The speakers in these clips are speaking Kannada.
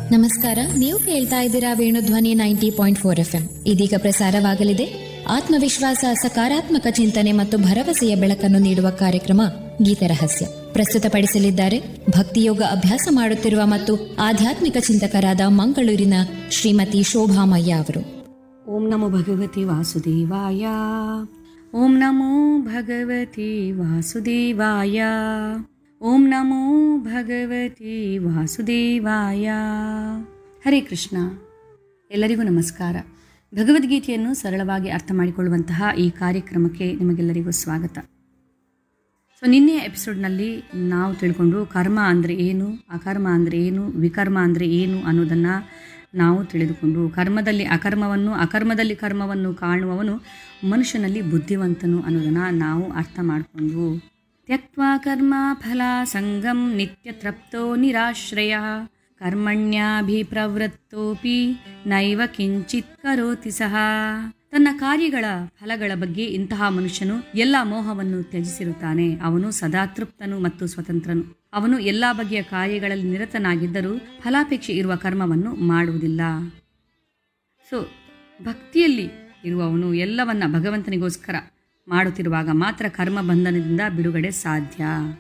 ನಮಸ್ಕಾರ ನೀವು ಕೇಳ್ತಾ ಇದ್ದೀರಾ Venudhwani ninety point four F M ಇದೀಗ ಪ್ರಸಾರವಾಗಲಿದೆ ಆತ್ಮವಿಶ್ವಾಸ ಸಕಾರಾತ್ಮಕ ಚಿಂತನೆ ಮತ್ತು ಭರವಸೆಯ ಬೆಳಕನ್ನು ನೀಡುವ ಕಾರ್ಯಕ್ರಮ ಗೀತರಹಸ್ಯ ಪ್ರಸ್ತುತಪಡಿಸಲಿದ್ದಾರೆ ಭಕ್ತಿಯೋಗ ಅಭ್ಯಾಸ ಮಾಡುತ್ತಿರುವ ಮತ್ತು ಆಧ್ಯಾತ್ಮಿಕ ಚಿಂತಕರಾದ ಮಂಗಳೂರಿನ ಶ್ರೀಮತಿ ಶೋಭಾಮಯ್ಯ ಅವರು ಓಂ ನಮೋ ಭಗವತಿ ವಾಸುದೇವಾಯ ಓಂ ನಮೋ ಭಗವತಿ ವಾಸುದೇವಾಯ ಓಂ ನಮೋ ಭಗವತಿ ವಾಸುದೇವಾಯ ಹರೇ ಕೃಷ್ಣ ಎಲ್ಲರಿಗೂ ನಮಸ್ಕಾರ ಭಗವದ್ಗೀತೆಯನ್ನು ಸರಳವಾಗಿ ಅರ್ಥ ಮಾಡಿಕೊಳ್ಳುವಂತಹ ಈ ಕಾರ್ಯಕ್ರಮಕ್ಕೆ ನಿಮಗೆಲ್ಲರಿಗೂ ಸ್ವಾಗತ ಸೊ ನಿನ್ನೆಯ ಎಪಿಸೋಡ್ನಲ್ಲಿ ನಾವು ತಿಳ್ಕೊಂಡು ಕರ್ಮ ಅಂದರೆ ಏನು ಅಕರ್ಮ ಅಂದರೆ ಏನು ವಿಕರ್ಮ ಅಂದರೆ ಏನು ಅನ್ನೋದನ್ನು ನಾವು ತಿಳಿದುಕೊಂಡು ಕರ್ಮದಲ್ಲಿ ಅಕರ್ಮವನ್ನು ಅಕರ್ಮದಲ್ಲಿ ಕರ್ಮವನ್ನು ಕಾಣುವವನು ಮನುಷ್ಯನಲ್ಲಿ ಬುದ್ಧಿವಂತನು ಅನ್ನೋದನ್ನು ನಾವು ಅರ್ಥ ಮಾಡಿಕೊಂಡು ತ್ಯಕ್ವಾ ಕರ್ಮ ಫಲ ಸಂಗಂ ನಿತ್ಯ ತೃಪ್ತೋ ನಿರಾಶ್ರಯ ಕರ್ಮಣ್ಯಾಭಿಪ್ರವೃತ್ತೋಪಿ ನೈವ ಕಿಂಚಿತ್ ಕರೋತಿ ಸಹ ತನ್ನ ಕಾರ್ಯಗಳ ಫಲಗಳ ಬಗ್ಗೆ ಇಂತಹ ಮನುಷ್ಯನು ಎಲ್ಲ ಮೋಹವನ್ನು ತ್ಯಜಿಸಿರುತ್ತಾನೆ ಅವನು ಸದಾ ತೃಪ್ತನು ಮತ್ತು ಸ್ವತಂತ್ರನು ಅವನು ಎಲ್ಲಾ ಬಗೆಯ ಕಾರ್ಯಗಳಲ್ಲಿ ನಿರತನಾಗಿದ್ದರೂ ಫಲಾಪೇಕ್ಷೆ ಇರುವ ಕರ್ಮವನ್ನು ಮಾಡುವುದಿಲ್ಲ ಸೊ ಭಕ್ತಿಯಲ್ಲಿ ಇರುವವನು ಎಲ್ಲವನ್ನ ಭಗವಂತನಿಗೋಸ್ಕರ ಮಾಡುತ್ತಿರುವಾಗ ಮಾತ್ರ ಕರ್ಮ ಬಂಧನದಿಂದ ಬಿಡುಗಡೆ ಸಾಧ್ಯ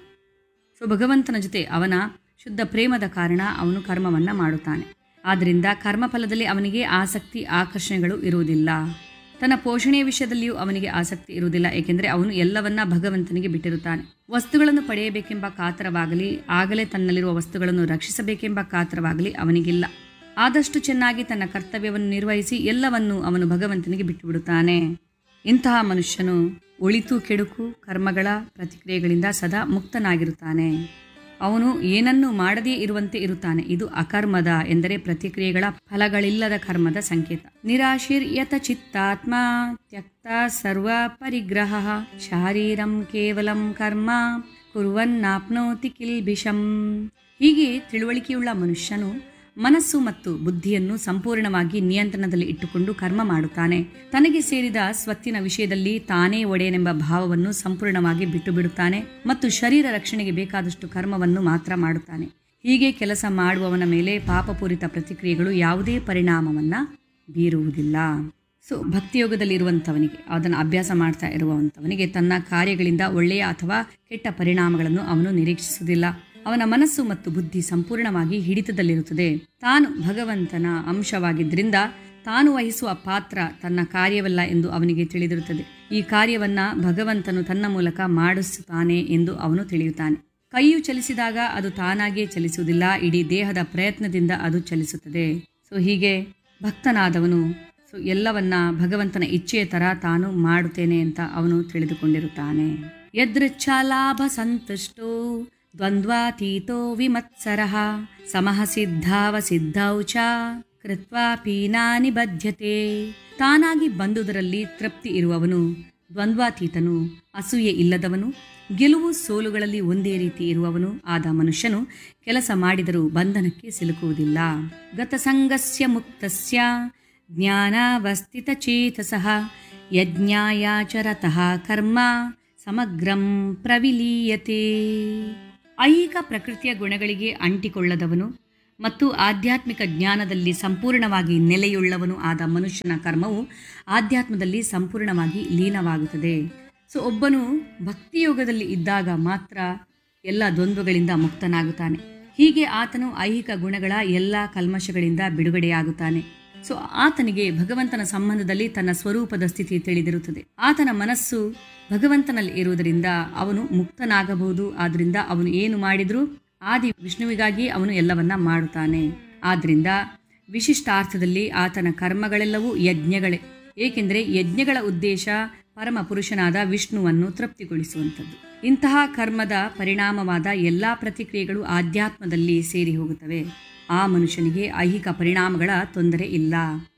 ಸೊ ಭಗವಂತನ ಜೊತೆ ಅವನ ಶುದ್ಧ ಪ್ರೇಮದ ಕಾರಣ ಅವನು ಕರ್ಮವನ್ನು ಮಾಡುತ್ತಾನೆ ಆದ್ದರಿಂದ ಕರ್ಮಫಲದಲ್ಲಿ ಅವನಿಗೆ ಆಸಕ್ತಿ ಆಕರ್ಷಣೆಗಳು ಇರುವುದಿಲ್ಲ ತನ್ನ ಪೋಷಣೆಯ ವಿಷಯದಲ್ಲಿಯೂ ಅವನಿಗೆ ಆಸಕ್ತಿ ಇರುವುದಿಲ್ಲ ಏಕೆಂದರೆ ಅವನು ಎಲ್ಲವನ್ನ ಭಗವಂತನಿಗೆ ಬಿಟ್ಟಿರುತ್ತಾನೆ ವಸ್ತುಗಳನ್ನು ಪಡೆಯಬೇಕೆಂಬ ಕಾತರವಾಗಲಿ ಆಗಲೇ ತನ್ನಲ್ಲಿರುವ ವಸ್ತುಗಳನ್ನು ರಕ್ಷಿಸಬೇಕೆಂಬ ಕಾತರವಾಗಲಿ ಅವನಿಗಿಲ್ಲ ಆದಷ್ಟು ಚೆನ್ನಾಗಿ ತನ್ನ ಕರ್ತವ್ಯವನ್ನು ನಿರ್ವಹಿಸಿ ಎಲ್ಲವನ್ನೂ ಅವನು ಭಗವಂತನಿಗೆ ಬಿಟ್ಟು ಬಿಡುತ್ತಾನೆ ಇಂತಹ ಮನುಷ್ಯನು ಒಳಿತು ಕೆಡುಕು ಕರ್ಮಗಳ ಪ್ರತಿಕ್ರಿಯೆಗಳಿಂದ ಸದಾ ಮುಕ್ತನಾಗಿರುತ್ತಾನೆ ಅವನು ಏನನ್ನೂ ಮಾಡದೇ ಇರುವಂತೆ ಇರುತ್ತಾನೆ ಇದು ಅಕರ್ಮದ ಎಂದರೆ ಪ್ರತಿಕ್ರಿಯೆಗಳ ಫಲಗಳಿಲ್ಲದ ಕರ್ಮದ ಸಂಕೇತ ನಿರಾಶಿರ್ಯತ ಚಿತ್ತಾತ್ಮ ತ್ಯಕ್ತ ಸರ್ವ ಪರಿಗ್ರಹ ಶಾರೀರಂ ಕೇವಲಂ ಕರ್ಮ ಕುರುವನ್ನಾಪ್ನೋತಿ ಕಿಲ್ಬಿಷಂ ಹೀಗೆ ತಿಳುವಳಿಕೆಯುಳ್ಳ ಮನುಷ್ಯನು ಮನಸ್ಸು ಮತ್ತು ಬುದ್ಧಿಯನ್ನು ಸಂಪೂರ್ಣವಾಗಿ ನಿಯಂತ್ರಣದಲ್ಲಿ ಇಟ್ಟುಕೊಂಡು ಕರ್ಮ ಮಾಡುತ್ತಾನೆ ತನಗೆ ಸೇರಿದ ಸ್ವತ್ತಿನ ವಿಷಯದಲ್ಲಿ ತಾನೇ ಒಡೆಯನೆಂಬ ಭಾವವನ್ನು ಸಂಪೂರ್ಣವಾಗಿ ಬಿಟ್ಟು ಬಿಡುತ್ತಾನೆ ಮತ್ತು ಶರೀರ ರಕ್ಷಣೆಗೆ ಬೇಕಾದಷ್ಟು ಕರ್ಮವನ್ನು ಮಾತ್ರ ಮಾಡುತ್ತಾನೆ ಹೀಗೆ ಕೆಲಸ ಮಾಡುವವನ ಮೇಲೆ ಪಾಪಪೂರಿತ ಪ್ರತಿಕ್ರಿಯೆಗಳು ಯಾವುದೇ ಪರಿಣಾಮವನ್ನ ಬೀರುವುದಿಲ್ಲ ಸೊ ಭಕ್ತಿಯೋಗದಲ್ಲಿರುವಂಥವನಿಗೆ ಅದನ್ನು ಅಭ್ಯಾಸ ಮಾಡ್ತಾ ಇರುವಂಥವನಿಗೆ ತನ್ನ ಕಾರ್ಯಗಳಿಂದ ಒಳ್ಳೆಯ ಅಥವಾ ಕೆಟ್ಟ ಪರಿಣಾಮಗಳನ್ನು ಅವನು ನಿರೀಕ್ಷಿಸುವುದಿಲ್ಲ ಅವನ ಮನಸ್ಸು ಮತ್ತು ಬುದ್ಧಿ ಸಂಪೂರ್ಣವಾಗಿ ಹಿಡಿತದಲ್ಲಿರುತ್ತದೆ ತಾನು ಭಗವಂತನ ಅಂಶವಾಗಿದ್ದರಿಂದ ತಾನು ವಹಿಸುವ ಪಾತ್ರ ತನ್ನ ಕಾರ್ಯವಲ್ಲ ಎಂದು ಅವನಿಗೆ ತಿಳಿದಿರುತ್ತದೆ ಈ ಕಾರ್ಯವನ್ನ ಭಗವಂತನು ತನ್ನ ಮೂಲಕ ಮಾಡಿಸುತ್ತಾನೆ ಎಂದು ಅವನು ತಿಳಿಯುತ್ತಾನೆ ಕೈಯು ಚಲಿಸಿದಾಗ ಅದು ತಾನಾಗಿಯೇ ಚಲಿಸುವುದಿಲ್ಲ ಇಡೀ ದೇಹದ ಪ್ರಯತ್ನದಿಂದ ಅದು ಚಲಿಸುತ್ತದೆ ಸೊ ಹೀಗೆ ಭಕ್ತನಾದವನು ಸೊ ಎಲ್ಲವನ್ನ ಭಗವಂತನ ಇಚ್ಛೆಯ ತರ ತಾನು ಮಾಡುತ್ತೇನೆ ಅಂತ ಅವನು ತಿಳಿದುಕೊಂಡಿರುತ್ತಾನೆ ಯದೃಚ್ಛಾ ಲಾಭ ಸಂತುಷ್ಟೋ ದ್ವಂದ್ವಾತೀತೋ ವಿಮತ್ಸರಃ ಸಮಃ ಸಿದ್ಧಾವ ಸಿದ್ಧೌ ಚ ಕೃತ್ವಾ ಪೀನಾನಿ ಬದ್ಧತೆ ತಾನಾಗಿ ಬಂದುದರಲ್ಲಿ ತೃಪ್ತಿ ಇರುವವನು ದ್ವಂದ್ವಾತೀತನು ಅಸೂಯೆ ಇಲ್ಲದವನು ಗೆಲುವು ಸೋಲುಗಳಲ್ಲಿ ಒಂದೇ ರೀತಿ ಇರುವವನು ಆದ ಮನುಷ್ಯನು ಕೆಲಸ ಮಾಡಿದರೂ ಬಂಧನಕ್ಕೆ ಸಿಲುಕುವುದಿಲ್ಲ ಗತಸಂಗಸ್ಯ ಮುಕ್ತಸ್ಯ ಜ್ಞಾನಾವಸ್ಥಿತ ಚೇತಸಃ ಯಜ್ಞಾಯಾಚರತಃ ಕರ್ಮ ಸಮಗ್ರಂ ಪ್ರವಿಲೀಯತೆ ಐಹಿಕ ಪ್ರಕೃತಿಯ ಗುಣಗಳಿಗೆ ಅಂಟಿಕೊಳ್ಳದವನು ಮತ್ತು ಆಧ್ಯಾತ್ಮಿಕ ಜ್ಞಾನದಲ್ಲಿ ಸಂಪೂರ್ಣವಾಗಿ ನೆಲೆಯುಳ್ಳವನು ಆದ ಮನುಷ್ಯನ ಕರ್ಮವು ಆಧ್ಯಾತ್ಮದಲ್ಲಿ ಸಂಪೂರ್ಣವಾಗಿ ಲೀನವಾಗುತ್ತದೆ ಸೊ ಒಬ್ಬನು ಭಕ್ತಿಯೋಗದಲ್ಲಿ ಇದ್ದಾಗ ಮಾತ್ರ ಎಲ್ಲ ದ್ವಂದ್ವಗಳಿಂದ ಮುಕ್ತನಾಗುತ್ತಾನೆ ಹೀಗೆ ಆತನು ಐಹಿಕ ಗುಣಗಳ ಎಲ್ಲ ಕಲ್ಮಶಗಳಿಂದ ಬಿಡುಗಡೆಯಾಗುತ್ತಾನೆ ಸೊ ಆತನಿಗೆ ಭಗವಂತನ ಸಂಬಂಧದಲ್ಲಿ ತನ್ನ ಸ್ವರೂಪದ ಸ್ಥಿತಿ ತಿಳಿದಿರುತ್ತದೆ ಆತನ ಮನಸ್ಸು ಭಗವಂತನಲ್ಲಿ ಇರುವುದರಿಂದ ಅವನು ಮುಕ್ತನಾಗಬಹುದು ಆದ್ರಿಂದ ಅವನು ಏನು ಮಾಡಿದರೂ ಆದಿ ವಿಷ್ಣುವಿಗಾಗಿ ಅವನು ಎಲ್ಲವನ್ನ ಮಾಡುತ್ತಾನೆ ಆದ್ರಿಂದ ವಿಶಿಷ್ಟಾರ್ಥದಲ್ಲಿ ಆತನ ಕರ್ಮಗಳೆಲ್ಲವೂ ಯಜ್ಞಗಳೇ ಏಕೆಂದರೆ ಯಜ್ಞಗಳ ಉದ್ದೇಶ ಪರಮ ಪುರುಷನಾದ ವಿಷ್ಣುವನ್ನು ತೃಪ್ತಿಗೊಳಿಸುವಂಥದ್ದು ಇಂತಹ ಕರ್ಮದ ಪರಿಣಾಮವಾದ ಎಲ್ಲಾ ಪ್ರತಿಕ್ರಿಯೆಗಳು ಆಧ್ಯಾತ್ಮದಲ್ಲಿ ಸೇರಿ ಹೋಗುತ್ತವೆ ಆ ಮನುಷ್ಯನಿಗೆ ಐಹಿಕ ಪರಿಣಾಮಗಳ ತೊಂದರೆ ಇಲ್ಲ